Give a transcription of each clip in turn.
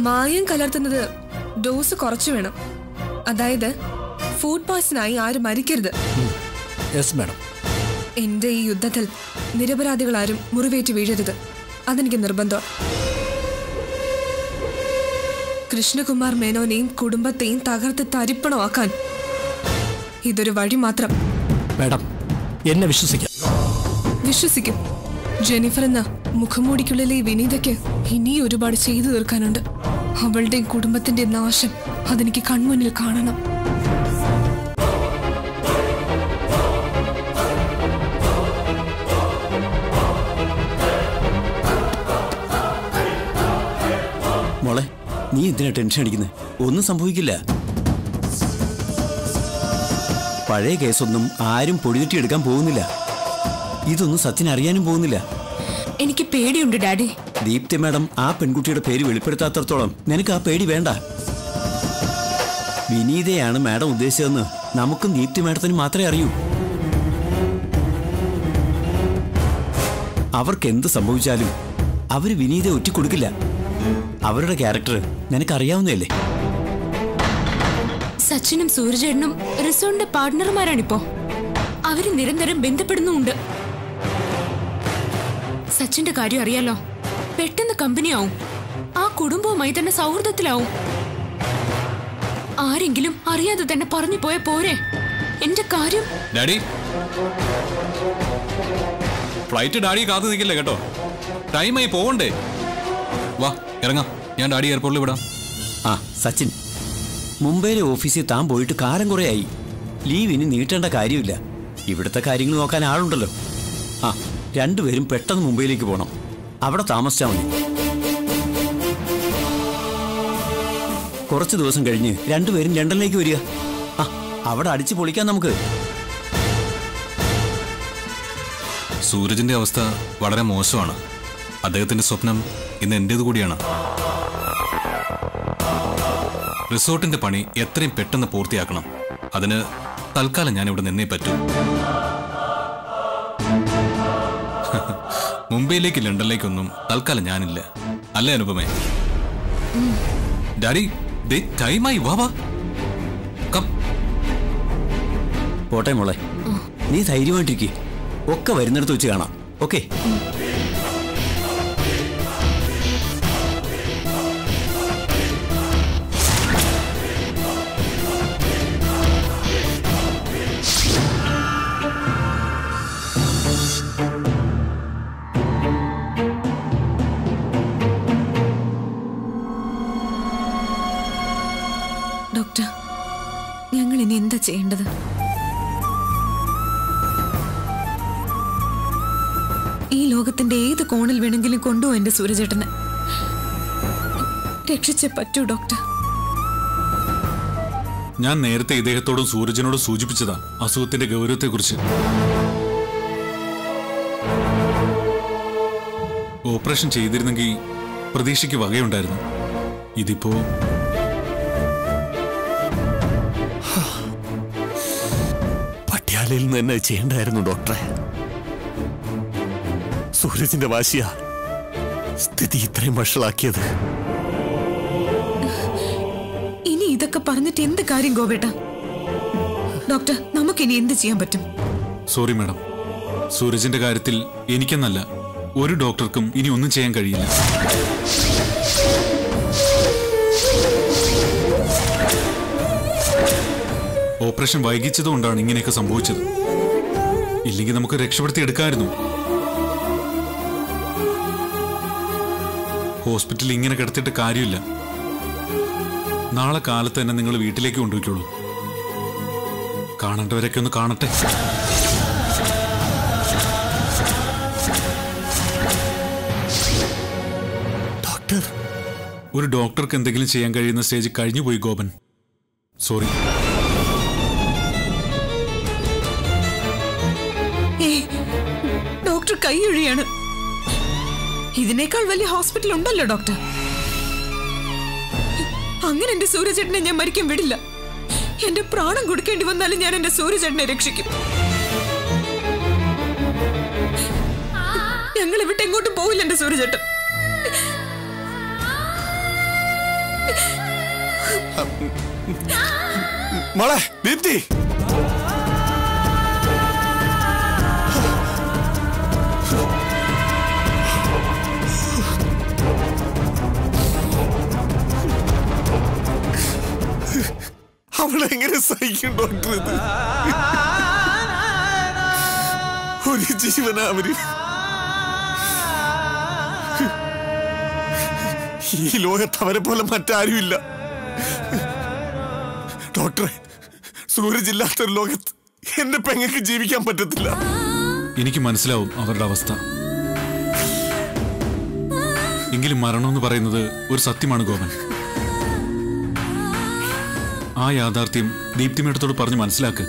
മായം കലർത്തുന്നത് ഡോസ് കുറച്ചു വേണം അതായത് ഫുഡ് പോയ്സണായി ആരും മരിക്കരുത് യെസ് മാഡം എന്റെ ഈ യുദ്ധത്തിൽ നിരപരാധികൾ ആരും മുറിവേറ്റ് വീഴരുത് അതെനിക്ക് നിർബന്ധം കൃഷ്ണകുമാർ മേനോനെയും കുടുംബത്തെയും തകർത്ത് തരിപ്പണമാക്കാൻ ഇതൊരു വഴി മാത്രം മാഡം എന്നെ വിശ്വസിക്കാം വിശ്വസിക്കും ജെനിഫർ എന്ന മുഖംമൂടിക്കുള്ളിലെ ഈ വിനീതയ്ക്ക് ഇനിയും ഒരുപാട് ചെയ്തു തീർക്കാനുണ്ട് അവളുടെയും കുടുംബത്തിന്റെ നാശം അതെനിക്ക് കൺമുന്നിൽ കാണണം മോളെ നീ എന്തിനാ ടെൻഷൻ അടിക്കുന്നത് ഒന്നും സംഭവിക്കില്ല പഴയ കേസൊന്നും ആരും പൊടിതെറ്റി എടുക്കാൻ പോകുന്നില്ല ഇതൊന്നും സത്യൻ അറിയാനും പോകുന്നില്ല എനിക്ക് പേടിയുണ്ട് ഡാഡി ദീപ്തി മാഡം ആ പെൺകുട്ടിയുടെ പേര് വെളിപ്പെടുത്താത്തടത്തോളം നിനക്ക് ആ പേടി വേണ്ട വിനീതയാണ് മാഡം ഉദ്ദേശിച്ചതെന്ന് നമുക്കും ദീപ്തി മാഡത്തിന് മാത്രമേ അറിയൂ അവർക്ക് എന്ത് സംഭവിച്ചാലും അവര് വിനീതയെ ഒറ്റിക്കൊടുക്കില്ല അവരുടെ ക്യാരക്ടർ നിനക്കറിയാവുന്നതല്ലേ സച്ചിനും സൂര്യചേട്ടനും റിസോർട്ടിന്റെ പാർട്ട്ണർമാരാണിപ്പോ അവര് നിരന്തരം ബന്ധപ്പെടുന്നുമുണ്ട് സച്ചിന്റെ കാര്യം അറിയാലോ പെട്ടെന്ന് കമ്പനിയാവും ആ കുടുംബവുമായി തന്നെ സൗഹൃദത്തിലാവും ആരെങ്കിലും അറിയാതെ തന്നെ പറഞ്ഞു പോയ പോരെ എന്റെ കാര്യം ഡാഡി ഫ്ലൈറ്റ് ഡാഡി കാത്തു നിൽക്കില്ല കേട്ടോ ടൈമായി പോവണ്ടേ വാ ഇറങ്ങാം ഞാൻ ഡാഡി എയർപോർട്ടിൽ വിടാം ആ സച്ചിൻ മുംബൈയിലെ ഓഫീസിൽ താൻ പോയിട്ട് കാലം കുറേയായി ലീവ് ഇനി നീട്ടേണ്ട കാര്യമില്ല ഇവിടുത്തെ കാര്യങ്ങൾ നോക്കാൻ ആളുണ്ടല്ലോ ആ രണ്ടുപേരും പെട്ടെന്ന് മുംബൈയിലേക്ക് പോകണം അവിടെ താമസിച്ചാൽ മതി കുറച്ച് ദിവസം കഴിഞ്ഞ് രണ്ടുപേരും ലണ്ടനിലേക്ക് വരിക ആ അവിടെ അടിച്ചു പൊളിക്കാം നമുക്ക് സൂരജിന്റെ അവസ്ഥ വളരെ മോശമാണ് അദ്ദേഹത്തിന്റെ സ്വപ്നം ഇന്ന് എന്റേത് കൂടിയാണ് റിസോർട്ടിന്റെ പണി എത്രയും പെട്ടെന്ന് പൂർത്തിയാക്കണം അതിന് തൽക്കാലം ഞാൻ ഇവിടെ നിന്നേ പറ്റൂ മുംബൈയിലേക്ക് ലണ്ടനിലേക്കൊന്നും തൽക്കാലം ഞാനില്ല അല്ലേ അനുപമേ ഡാഡി ദേ ടൈമായി വാ വാ കം പോട്ടെ മോളെ നീ ധൈര്യമായിട്ടിരിക്കേ ഒക്കെ വരുന്നിടത്ത് വെച്ച് കാണാം ഓക്കെ ഡോക്ടർ ഞങ്ങൾ ഇനി എന്താ ചെയ്യേണ്ടത് ഈ ലോകത്തിന്റെ ഏത് കോണിൽ വേണമെങ്കിലും കൊണ്ടുപോകും എന്റെ സൂര്യചേട്ടനെ രക്ഷിച്ചേ പറ്റൂ ഡോക്ടർ ഞാൻ നേരത്തെ ഇദ്ദേഹത്തോടും സൂരജിനോടും സൂചിപ്പിച്ചതാ അസുഖത്തിന്റെ ഗൗരവത്തെക്കുറിച്ച് ഓപ്പറേഷൻ ചെയ്തിരുന്നെങ്കിൽ പ്രതീക്ഷയ്ക്ക് വകയുണ്ടായിരുന്നു ഇതിപ്പോ പട്യാലയിൽ നിന്ന് തന്നെ ചെയ്യണ്ടായിരുന്നു ഡോക്ടറെ സൂരജിന്റെ വാശിയ സ്ഥിതി ഇത്രയും വഷളാക്കിയത് ഇനി ഇതൊക്കെ പറഞ്ഞിട്ട് എന്ത് കാര്യം ഗോപേട്ട ഡോക്ടർ നമുക്കിനി എന്ത് ചെയ്യാൻ പറ്റും സോറി മാഡം സൂരജിന്റെ കാര്യത്തിൽ എനിക്കെന്നല്ല ഒരു ഡോക്ടർക്കും ഇനി ഒന്നും ചെയ്യാൻ കഴിയില്ല ഓപ്പറേഷൻ വൈകിച്ചതുകൊണ്ടാണ് ഇങ്ങനെയൊക്കെ സംഭവിച്ചത് ഇല്ലെങ്കിൽ നമുക്ക് രക്ഷപ്പെടുത്തി എടുക്കാമായിരുന്നു ഹോസ്പിറ്റലിൽ ഇങ്ങനെ കിടത്തിയിട്ട് കാര്യമില്ല നാളെ കാലത്ത് തന്നെ നിങ്ങൾ വീട്ടിലേക്ക് കൊണ്ടുപോയിക്കോളൂ കാണേണ്ടവരൊക്കെ ഒന്ന് കാണട്ടെ ഡോക്ടർ ഒരു ഡോക്ടർക്ക് എന്തെങ്കിലും ചെയ്യാൻ കഴിയുന്ന സ്റ്റേജ് കഴിഞ്ഞു പോയി ഗോപൻ സോറി ഏ ഡോക്ടർ കൈയൊഴിയാണ് ഇതിനേക്കാൾ വലിയ ഹോസ്പിറ്റൽ ഉണ്ടല്ലോ ഡോക്ടർ അങ്ങനെ എന്റെ സൂര്യചേട്ടനെ ഞാൻ മരിക്കാൻ വിടില്ല എന്റെ പ്രാണം കൊടുക്കേണ്ടി വന്നാലും ഞാൻ എന്റെ സൂര്യചേട്ടനെ രക്ഷിക്കും ഞങ്ങൾ ഇവിടെ എങ്ങോട്ടും പോവില്ല എന്റെ സൂര്യചേട്ടൻ മോളെ ദീപ്തി അവളെങ്ങനെ സഹിക്കും ഡോക്ടർ ഇത് ഒരു ജീവനാ അവര് ഈ ലോകത്ത് അവരെ പോലെ മറ്റാരുമില്ല ഡോക്ടറെ സൂരജ് ഇല്ലാത്തൊരു ലോകത്ത് എന്റെ പെങ്ങൾക്ക് ജീവിക്കാൻ പറ്റത്തില്ല എനിക്ക് മനസ്സിലാവും അവരുടെ അവസ്ഥ എങ്കിലും മരണമെന്ന് പറയുന്നത് ഒരു സത്യമാണ് ഗോപൻ ആ യാഥാർത്ഥ്യം ദീപ്തിമേടത്തോട് പറഞ്ഞ് മനസ്സിലാക്ക്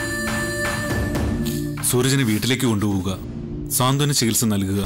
സൂരജിനെ വീട്ടിലേക്ക് കൊണ്ടുപോവുക സാന്ത്വന ചികിത്സ നൽകുക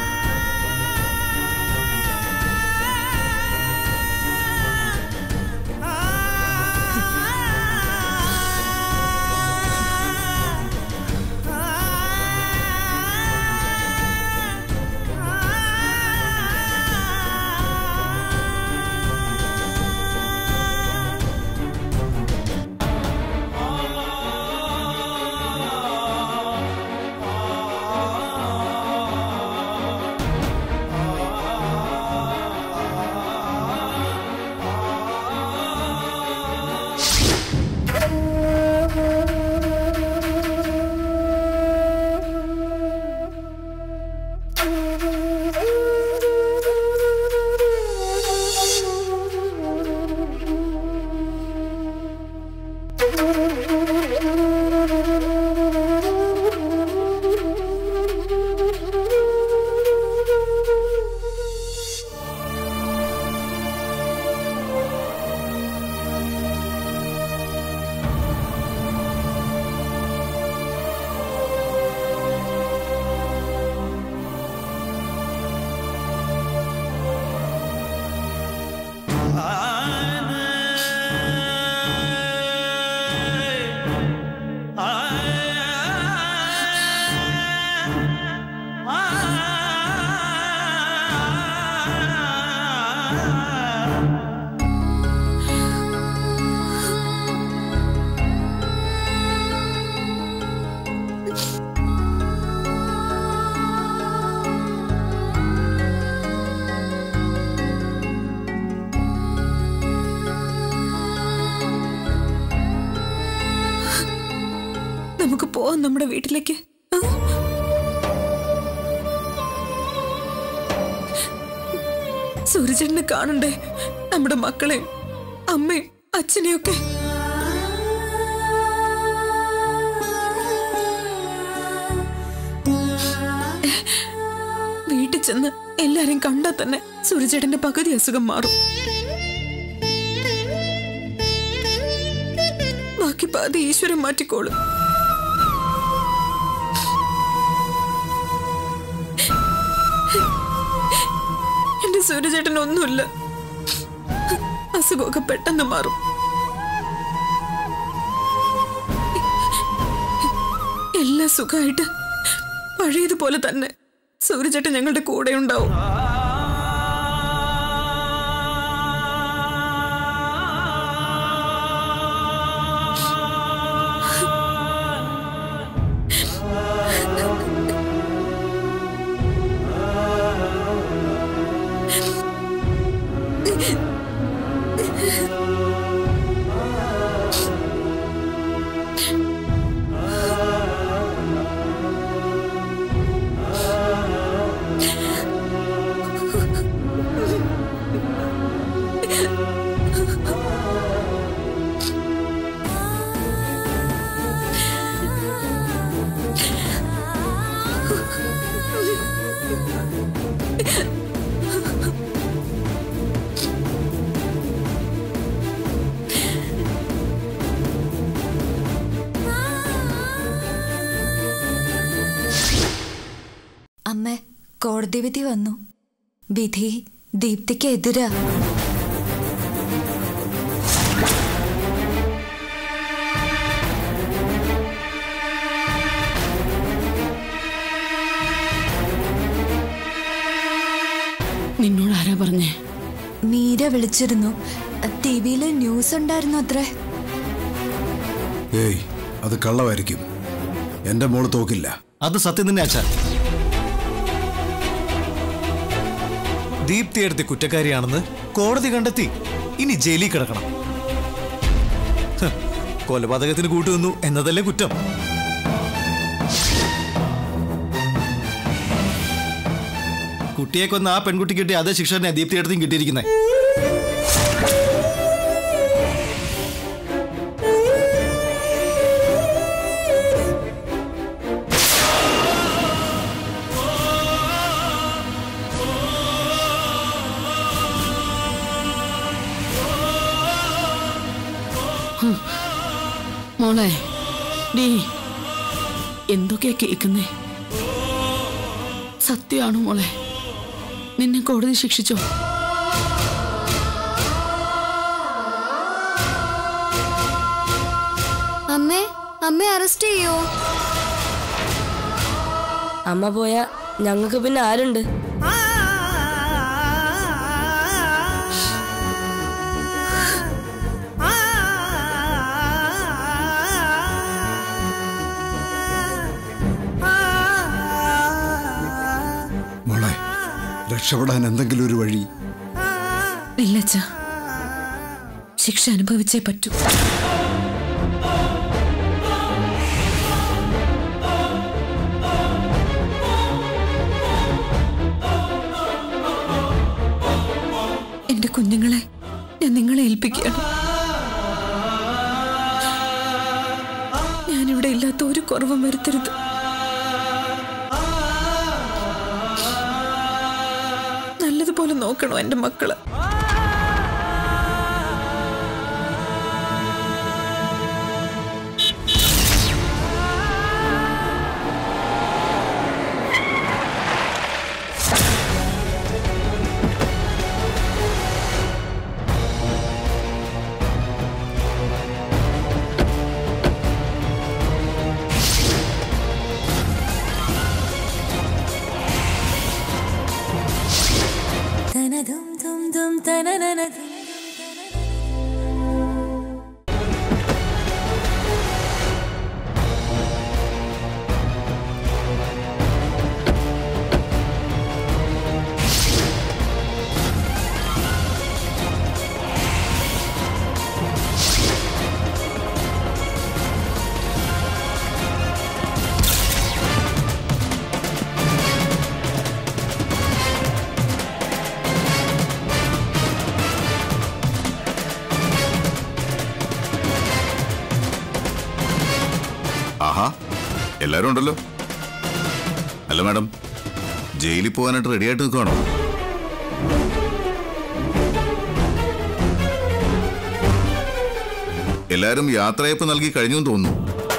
നമുക്ക് പോവാം നമ്മുടെ വീട്ടിലേക്ക് ആ? സൂര്യചേട്ടനെ കാണണ്ടേ നമ്മുടെ മക്കളെയും അമ്മയും അച്ഛനെയൊക്കെ വീട്ടിൽ ചെന്ന് എല്ലാരെയും കണ്ടാൽ തന്നെ സൂര്യചേട്ടന്റെ പകുതി അസുഖം മാറും ബാക്കി പാതി ഈശ്വരൻ മാറ്റിക്കോളും എന്റെ സൂര്യചേട്ടൻ ഒന്നുമില്ല അസുഖമൊക്കെ പെട്ടെന്ന് മാറും എല്ലാം സുഖമായിട്ട് പഴയതുപോലെ തന്നെ സൂര്യചേട്ടൻ ഞങ്ങളുടെ കൂടെ ഉണ്ടാവും അമ്മ കോടതി വിധി വന്നു വിധി ദീപ്തിക്ക് എതിരാ നിന്നോട് ആരാ പറഞ്ഞേ മീര സൂര്യ വിളിച്ചിരുന്നു ടി വിയിൽ ന്യൂസ് ഉണ്ടായിരുന്നു അത്രേ ഏയ് അത് കള്ളമായിരിക്കും എന്റെ മോള് തോക്കില്ല അത് സത്യം തന്നെ അച്ഛാ ദീപ്തി എടുത്ത് കുറ്റക്കാരിയാണെന്ന് കോടതി കണ്ടെത്തി ഇനി ജയിലിൽ കിടക്കണം ഹ്, കൊലപാതകത്തിന് കൂട്ടുനിന്നു എന്നതല്ലേ കുറ്റം കുട്ടിയെ കൊന്ന ആ പെൺകുട്ടി കിട്ടിയ അതേ ശിക്ഷ തന്നെ ദീപ്തി എടുത്തും കിട്ടിയിരിക്കുന്നത് മോളെ നീ എന്തൊക്കെയാ കേൾക്കുന്നേ സത്യമാണോ മോളെ നിന്നെ കോടതി ശിക്ഷിച്ചോ അമ്മേ അമ്മയെ അറസ്റ്റ് ചെയ്യോ അമ്മ പോയാ ഞങ്ങൾക്ക് പിന്നെ ആരുണ്ട് മോളെ രക്ഷപ്പെടാൻ എന്തെങ്കിലും ഒരു വഴി ഇല്ലച്ച ശിക്ഷ അനുഭവിച്ചേ പറ്റൂ എന്റെ കുഞ്ഞുങ്ങളെ ഞാൻ നിങ്ങളെ ഏൽപ്പിക്കുകയാണ് ഞാനിവിടെ ഇല്ലാത്ത ഒരു കുറവും വരുത്തരുത് നല്ലതുപോലെ നോക്കണോ എന്റെ മക്കള് ആഹാ എല്ലാരും ഉണ്ടല്ലോ അല്ല മാഡം ജയിലിൽ പോകാനായിട്ട് റെഡി ആയിട്ട് നിൽക്കുവാണോ എല്ലാരും യാത്രയപ്പ് നൽകി കഴിഞ്ഞു എന്ന് തോന്നുന്നു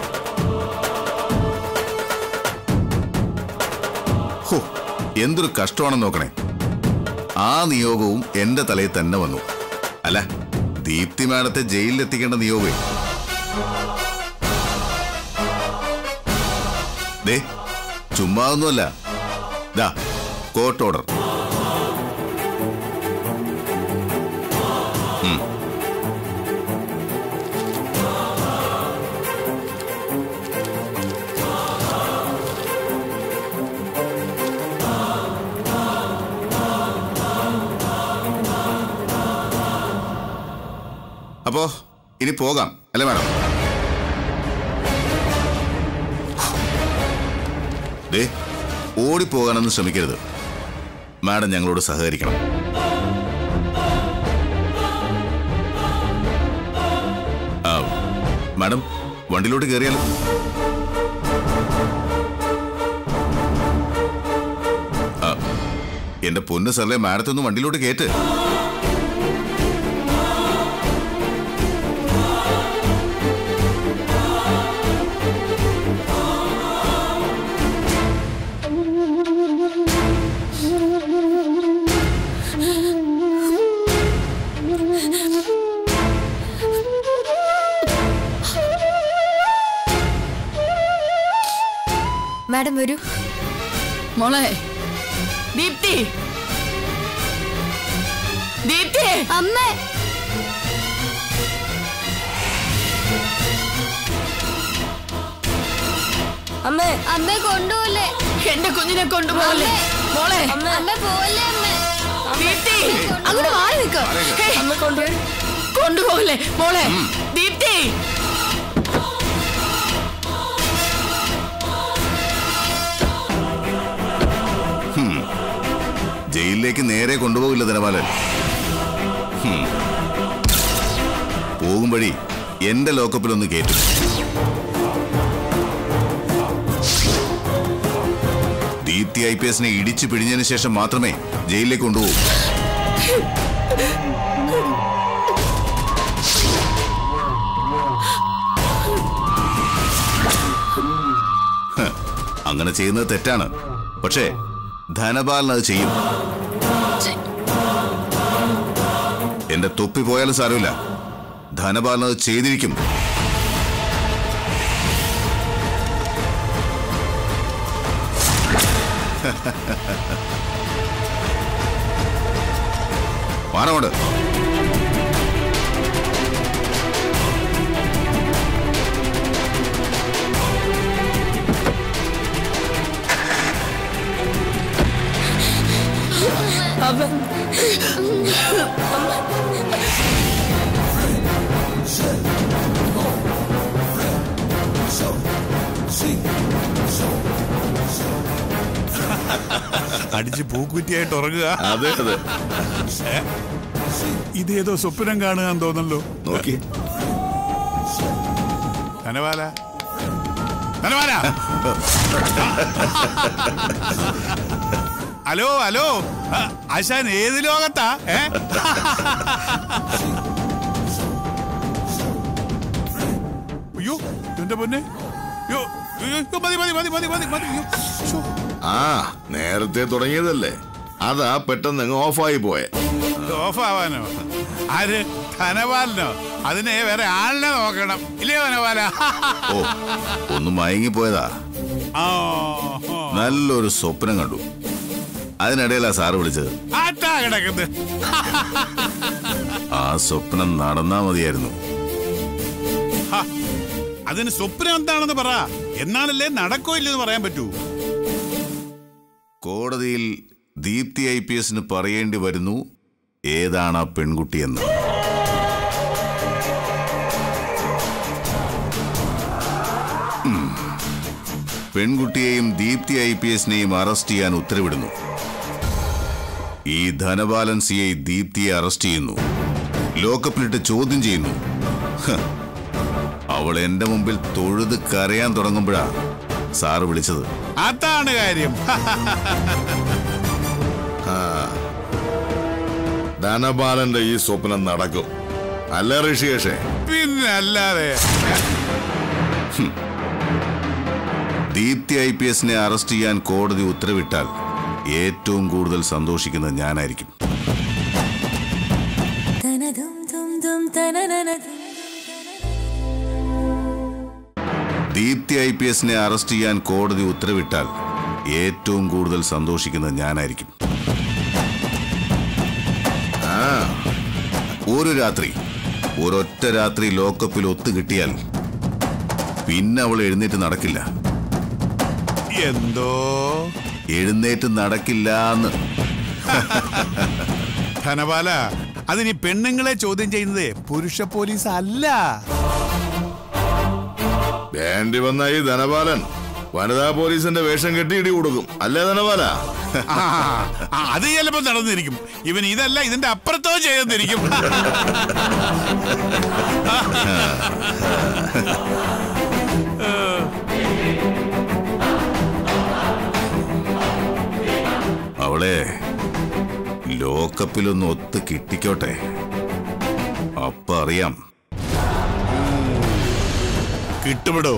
ഹോ എന്തൊരു കഷ്ടമാണെന്ന് നോക്കണേ ആ നിയോഗവും എന്റെ തലയിൽ തന്നെ വന്നു അല്ല ദീപ്തി മാഡത്തെ ജയിലിൽ എത്തിക്കേണ്ട നിയോഗമേ ദേ ചുമ്മാ ഒന്നുമല്ല ദാ കോർട്ട് ഓർഡർ ഉം. അപ്പോ ഇനി പോകാം അല്ലേ മാഡം ദേ ഓടിപ്പോകാനൊന്നും ശ്രമിക്കരുത് മാഡം ഞങ്ങളോട് സഹകരിക്കണം ആ, മാഡം വണ്ടിയിലോട്ട് കയറിയാലോ ആ, എന്റെ പൊന്ന് സാറിലെ മാഡത്തെ ഒന്ന് വണ്ടിയിലോട്ട് കയറ്റ് മാഡം വരൂ മോളെ ദീപ്തി ദീപ്തി അമ്മേ അമ്മേ അമ്മേ കൊണ്ടുപോലേ എന്റെ കുഞ്ഞിനെ കൊണ്ടുപോകല്ലേ മോളെ അമ്മ പോലെ അമ്മേ ദീപ്തി അങ്ങോട്ട് മാറി നിൽക്ക് ഹേയ്, അമ്മ കൊണ്ടുപോയി കൊണ്ടുപോകല്ലേ മോളെ ദീപ്തി ഹും. ജയിലിലേക്ക് നേരെ കൊണ്ടുപോകില്ല ധനപാലൻ ഹും. പോകും വഴി എന്റെ ലോക്കപ്പിലൊന്ന് കയറ്റും ദീപ്തി ഐ പി എസിനെ ഇടിച്ചു പിഴിഞ്ഞതിന് ശേഷം മാത്രമേ ജയിലിലേക്ക് കൊണ്ടുപോകൂ ഹ്, അങ്ങനെ ചെയ്യുന്നത് തെറ്റാണ് പക്ഷേ ധനപാലൻ അത് ചെയ്യും എന്റെ തൊപ്പി പോയാലും സാരമില്ല ധനപാലൻ അത് ചെയ്തിരിക്കും വാനോട് അടിച്ച് പൂക്കുറ്റിയായിട്ട് ഉറങ്ങുക അതെ അതെ ഏ? ഇതേതോ സ്വപ്നം കാണുക തോന്നല്ലോ നോക്കി ധനവാല ധനവാല ഹലോ ഹലോ ആ, ആശാൻ ഏത് ലോകത്താ ഏ അയ്യോ എന്റെ പൊന്നെ അയ്യോ അയ്യോ, അയ്യോ, മതി മതി മതി മതി മതി മതി അയ്യോ, ശ്ശോ. ആ നേരത്തെ തുടങ്ങിയതല്ലേ അതാ പെട്ടെന്ന് അങ്ങ് ഓഫായി പോയെ ഓഫാവാനോ ആര് ധനപാലനോ അതിനെ വേറെ ആളിനെ നോക്കണം ഇല്ലേ ധനപാല ഓ ഒന്ന് മയങ്ങിപ്പോയതാ ആ നല്ലൊരു സ്വപ്നം കണ്ടു അതിനിടയിലാ സാറ് വിളിച്ചത് ആട്ടാ കിടക്കുന്നത് ആ സ്വപ്നം നടന്നാ മതിയായിരുന്നു ഹ, അതിന് സ്വപ്നം എന്താണെന്ന് പറ എന്നാലല്ലേ നടക്കോ ഇല്ലെന്ന് പറയാൻ പറ്റൂ കോടതിയിൽ ദീപ്തി ഐ പി എസിന് പറയേണ്ടി വരുന്നു ഏതാണ് ആ പെൺകുട്ടിയെന്ന് ഉം. പെൺകുട്ടിയെയും ദീപ്തി ഐ പി എസിനെയും അറസ്റ്റ് ചെയ്യാൻ ഉത്തരവിടുന്നു ഈ ധനപാലൻ സി ഐ ദീപ്തിയെ അറസ്റ്റ് ചെയ്യുന്നു ലോക്കപ്പിലിട്ട് ചോദ്യം ചെയ്യുന്നു ഹ്. അവൾ എന്റെ മുമ്പിൽ തൊഴുത് കരയാൻ തുടങ്ങുമ്പോഴാ സാറ് വിളിച്ചത് അതാണ് കാര്യം ആ. ധനപാലന്റെ ഈ സ്വപ്നം നടക്കും അല്ല ഋഷികേഷേ പിന്നെ അല്ലാതെ ദീപ്തി ഐ പി എസിനെ അറസ്റ്റ് ചെയ്യാൻ കോടതി ഉത്തരവിട്ടാൽ ഏറ്റവും കൂടുതൽ സന്തോഷിക്കുന്നത് ഞാനായിരിക്കും ദീപ്തി ഐ പി എസിനെ അറസ്റ്റ് ചെയ്യാൻ കോടതി ഉത്തരവിട്ടാൽ ഏറ്റവും കൂടുതൽ സന്തോഷിക്കുന്നത് ഞാനായിരിക്കും ആ ഒരു രാത്രി ഒരൊറ്റ രാത്രി ലോക്കപ്പിൽ ഒത്തുകിട്ടിയാൽ പിന്നെ അവൾ എഴുന്നേറ്റ് നടക്കില്ല എന്തോ എഴുന്നേറ്റ് നടക്കില്ല എന്ന് ധനപാല അതിനി പെണ്ണുങ്ങളെ ചോദ്യം ചെയ്യുന്നത് പുരുഷ പോലീസ് അല്ല വേണ്ടി വന്ന ഈ ധനപാലൻ വനിതാ പോലീസിന്റെ വേഷം കെട്ടി ഇടി കൊടുക്കും അല്ലേ ധനപാല ആ, ആ, അത് ചിലപ്പോ നടന്നിരിക്കും ഇവൻ ഇതല്ല ഇതിന്റെ അപ്പുറത്തോ ചെയ്തിരിക്കും അവളെ ലോക്കപ്പിലൊന്ന് ഒത്ത് കിട്ടിക്കോട്ടെ അപ്പ അറിയാം കിട്ടുവിടോ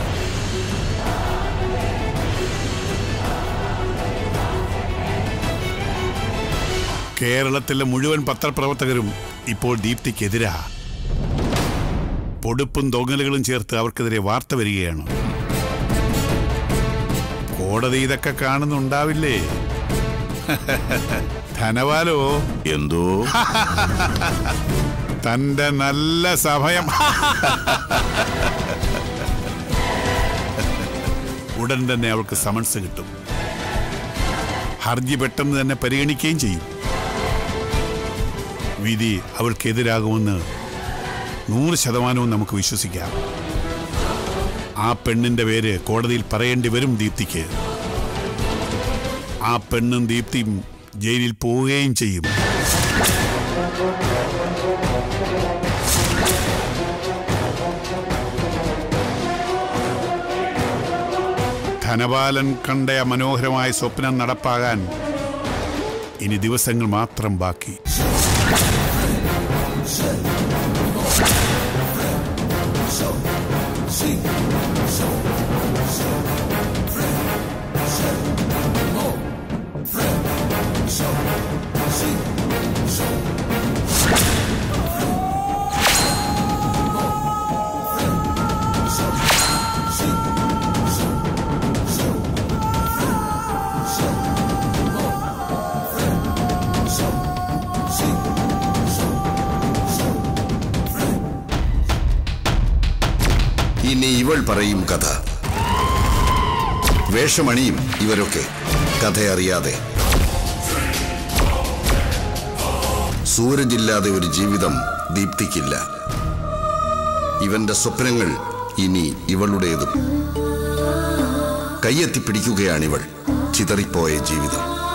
കേരളത്തിലെ മുഴുവൻ പത്രപ്രവർത്തകരും ഇപ്പോൾ ദീപ്തിക്കെതിരാ പൊടുപ്പും തൊങ്ങലുകളും ചേർത്ത് അവർക്കെതിരെ വാർത്ത വരികയാണ് കോടതി ഇതൊക്കെ കാണുന്നുണ്ടാവില്ലേ ധനവാലോ എന്തോ തന്റെ നല്ല സമയം ഉടൻ തന്നെ അവൾക്ക് സമൻസ് കിട്ടും ഹർജി പെട്ടെന്ന് തന്നെ പരിഗണിക്കുകയും ചെയ്യും വിധി അവൾക്കെതിരാകുമെന്ന് നൂറ് ശതമാനവും നമുക്ക് വിശ്വസിക്കാം ആ പെണ്ണിന്റെ പേര് കോടതിയിൽ പറയേണ്ടി വരും ദീപ്തിക്ക് ആ പെണ്ണും ദീപ്തിയും ജയിലിൽ പോവുകയും ചെയ്യും ധനപാലൻ കണ്ട ആ മനോഹരമായ സ്വപ്നം നടപ്പാകാൻ ഇനി ദിവസങ്ങൾ മാത്രം ബാക്കി ഇനി ഇവൾ പറയും കഥ വേഷമണിയും ഇവരൊക്കെ കഥയറിയാതെ സൂരജില്ലാതെ ഒരു ജീവിതം ദീപ്തിക്കില്ല ഇവന്റെ സ്വപ്നങ്ങൾ ഇനി ഇവളുടേതും കയ്യെത്തി പിടിക്കുകയാണിവൾ ചിതറിപ്പോയ ജീവിതം